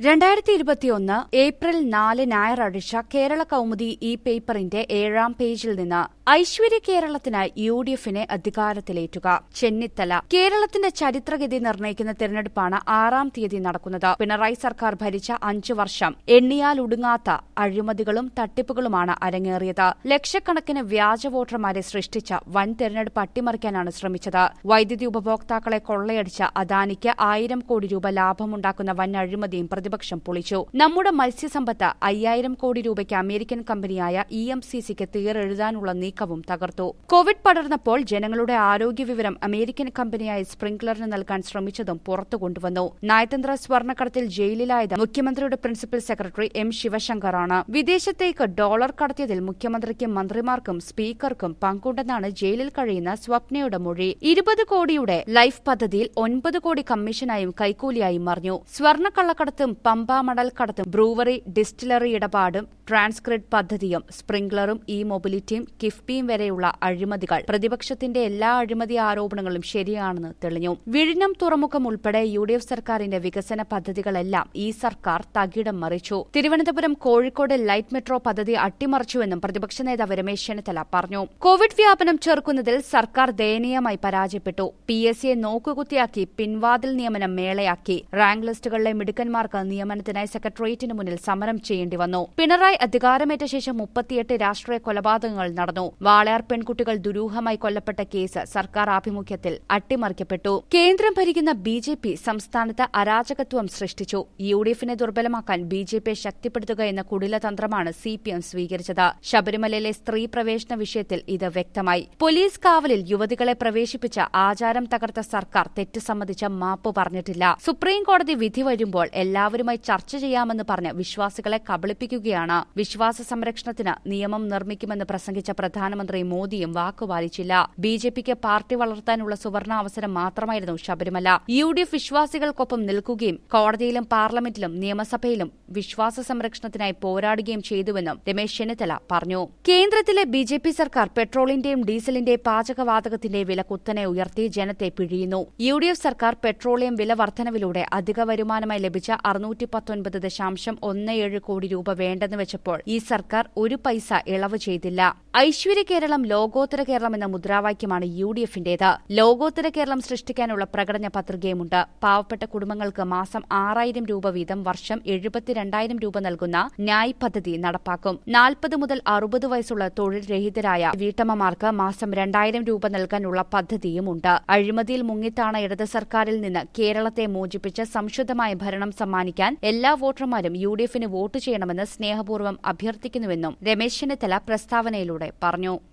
രണ്ടായിരത്തി ഇരുപത്തിയൊന്ന് ഏപ്രിൽ നാല് ഞായറാഴ്ച കേരള കൌമുദി ഈ പേപ്പറിന്റെ ഏഴാം പേജിൽ നിന്ന് ഐശ്വര്യ കേരളത്തിന് യു ഡി എഫിനെ അധികാരത്തിലേറ്റുക ചെന്നിത്തല കേരളത്തിന്റെ ചരിത്രഗതി നിർണ്ണയിക്കുന്ന തിരഞ്ഞെടുപ്പാണ് ആറാം തീയതി നടക്കുന്നത് പിണറായി സർക്കാർ ഭരിച്ച അഞ്ചു വർഷം എണ്ണിയാൽ ഒടുങ്ങാത്ത അഴിമതികളും തട്ടിപ്പുകളുമാണ് അരങ്ങേറിയത് ലക്ഷക്കണക്കിന് വ്യാജ വോട്ടർമാരെ സൃഷ്ടിച്ച വൻ തെരഞ്ഞെടുപ്പ് അട്ടിമറിക്കാനാണ് ശ്രമിച്ചത് വൈദ്യുതി ഉപഭോക്താക്കളെ കൊള്ളയടിച്ച അദാനിക്ക് ആയിരം കോടി രൂപ ലാഭമുണ്ടാക്കുന്ന വൻ അഴിമതിയും പ്രതിപക്ഷം പൊളിച്ചു നമ്മുടെ മത്സ്യസമ്പത്ത് അയ്യായിരം കോടി രൂപയ്ക്ക് അമേരിക്കൻ കമ്പനിയായ ഇ എം സി സിക്ക് തീരെഴുതാനുള്ള നീക്കവും തകർത്തു കോവിഡ് പടർന്നപ്പോൾ ജനങ്ങളുടെ ആരോഗ്യ വിവരം അമേരിക്കൻ കമ്പനിയായ സ്പ്രിംഗ്ലറിന് നൽകാൻ ശ്രമിച്ചതും പുറത്തു കൊണ്ടുവന്നു നയതന്ത്ര സ്വർണ്ണക്കടത്തിൽ ജയിലിലായത് മുഖ്യമന്ത്രിയുടെ പ്രിൻസിപ്പൽ സെക്രട്ടറി എം ശിവശങ്കറാണ് വിദേശത്തേക്ക് ഡോളർ കടത്തിയതിൽ മുഖ്യമന്ത്രിക്കും മന്ത്രിമാർക്കും സ്പീക്കർക്കും പങ്കുണ്ടെന്നാണ് ജയിലിൽ കഴിയുന്ന സ്വപ്നയുടെ മൊഴി ഇരുപത് കോടിയുടെ ലൈഫ് പദ്ധതിയിൽ ഒൻപത് കോടി കമ്മീഷനായും കൈക്കൂലിയായും മറിഞ്ഞു സ്വർണ്ണക്കള്ളക്കടത്തും പമ്പ മടൽ കടത്തും ബ്രൂവറി ഡിസ്റ്റിലറി ഇടപാടും ട്രാൻസ്ക്രിഡ് പദ്ധതിയും സ്പ്രിംഗ്ലറും ഇ മൊബിലിറ്റിയും കിഫ്ബിയും വരെയുള്ള അഴിമതികൾ പ്രതിപക്ഷത്തിന്റെ എല്ലാ അഴിമതി ആരോപണങ്ങളും ശരിയാണെന്ന് തെളിഞ്ഞു വിഴിഞ്ഞം തുറമുഖം ഉൾപ്പെടെ യു ഡി എഫ് സർക്കാരിന്റെ വികസന പദ്ധതികളെല്ലാം ഈ സർക്കാർ തകിടം മറിച്ചു തിരുവനന്തപുരം കോഴിക്കോട് ലൈറ്റ് മെട്രോ പദ്ധതി അട്ടിമറിച്ചുവെന്നും പ്രതിപക്ഷ നേതാവ് രമേശ് ചെന്നിത്തല പറഞ്ഞു കോവിഡ് വ്യാപനം ചെറുക്കുന്നതിൽ സർക്കാർ ദയനീയമായി പരാജയപ്പെട്ടു പി എസ് സിയെ നോക്കുകുത്തിയാക്കി പിൻവാതിൽ നിയമനം മേളയാക്കി റാങ്ക് ലിസ്റ്റുകളിലെ മിടുക്കന്മാർക്ക് നിയമനത്തിനായി സെക്രട്ടേറിയറ്റിന് മുന്നിൽ സമരം ചെയ്യേണ്ടി വന്നു പിണറായി അധികാരമേറ്റ ശേഷം മുപ്പത്തിയെട്ട് രാഷ്ട്രീയ കൊലപാതകങ്ങൾ നടന്നു വാളയാർ പെൺകുട്ടികൾ ദുരൂഹമായി കൊല്ലപ്പെട്ട കേസ് സർക്കാർ ആഭിമുഖ്യത്തിൽ അട്ടിമറിക്കപ്പെട്ടു കേന്ദ്രം ഭരിക്കുന്ന ബി ജെ പി സംസ്ഥാനത്ത് അരാജകത്വം സൃഷ്ടിച്ചു യു ഡി എഫിനെ ദുർബലമാക്കാൻ ബി ജെ പിയെ ശക്തിപ്പെടുത്തുക എന്ന കുടിലതന്ത്രമാണ് സി പി എം സ്വീകരിച്ചത് ശബരിമലയിലെ സ്ത്രീ പ്രവേശന വിഷയത്തിൽ ഇത് വ്യക്തമായി പോലീസ് കാവലിൽ യുവതികളെ പ്രവേശിപ്പിച്ച ആചാരം തകർത്ത സർക്കാർ തെറ്റ് സംബന്ധിച്ച മാപ്പ് പറഞ്ഞിട്ടില്ല സുപ്രീം കോടതി വിധി വരുമ്പോൾ എല്ലാവരുമായി ചർച്ച ചെയ്യാമെന്ന് പറഞ്ഞ് വിശ്വാസികളെ കബളിപ്പിക്കുകയാണ് വിശ്വാസ സംരക്ഷണത്തിന് നിയമം നിർമ്മിക്കുമെന്ന് പ്രസംഗിച്ച പ്രധാനമന്ത്രി മോദിയും വാക്കുപാലിച്ചില്ല ബി ജെ പിക്ക് പാർട്ടി വളർത്താനുള്ള സുവർണ അവസരം മാത്രമായിരുന്നു ശബരിമല യു ഡി എഫ് വിശ്വാസികൾക്കൊപ്പം നിൽക്കുകയും കോടതിയിലും പാർലമെന്റിലും നിയമസഭയിലും വിശ്വാസ സംരക്ഷണത്തിനായി പോരാടുകയും ചെയ്തുവെന്നും രമേശ് ചെന്നിത്തല പറഞ്ഞു കേന്ദ്രത്തിലെ ബി ജെ പി സർക്കാർ പെട്രോളിന്റെയും ഡീസലിന്റെയും പാചകവാതകത്തിന്റെയും വില കുത്തനെ ഉയർത്തി ജനത്തെ പിഴിയുന്നു യു ഡി എഫ് സർക്കാർ പെട്രോളിയം വില വർധനവിലൂടെ അധിക വരുമാനമായി ലഭിച്ച അറുന്നൂറ്റി പത്തൊൻപത് ദശാംശം ഒന്ന് ഏഴ് കോടി രൂപ വേണ്ടെന്ന് വെച്ചപ്പോൾ ഈ സർക്കാർ ഒരു പൈസ ഇളവ് ചെയ്തില്ല ഐശ്വര്യ കേരളം ലോകോത്തര കേരളം എന്ന മുദ്രാവാക്യമാണ് യു ഡി എഫിന്റേത് ലോകോത്തര കേരളം സൃഷ്ടിക്കാനുള്ള പ്രകടന പത്രികയുമുണ്ട് പാവപ്പെട്ട കുടുംബങ്ങൾക്ക് മാസം ആറായിരം രൂപ വീതം വർഷം എഴുപത്തിരണ്ടായിരം രൂപ നൽകുന്ന ന്യായ് പദ്ധതി നടപ്പാക്കും നാൽപ്പത് മുതൽ അറുപത് വയസ്സുള്ള തൊഴിൽ രഹിതരായ വീട്ടമ്മമാർക്ക് മാസം രണ്ടായിരം രൂപ നൽകാനുള്ള പദ്ധതിയുമുണ്ട് അഴിമതിയിൽ മുങ്ങിത്താണ ഇടത് സർക്കാരിൽ നിന്ന് കേരളത്തെ മോചിപ്പിച്ച് സംശുദ്ധമായ ഭരണം സമ്മാനിക്കാൻ എല്ലാ വോട്ടർമാരും യു ഡി എഫിന് വോട്ട് ചെയ്യണമെന്ന് സ്നേഹപൂർവ്വം അഭ്യർത്ഥിക്കുന്നുവെന്നും രമേശ് ചെന്നിത്തല പ്രസ്താവനയിലൂടെ പറഞ്ഞു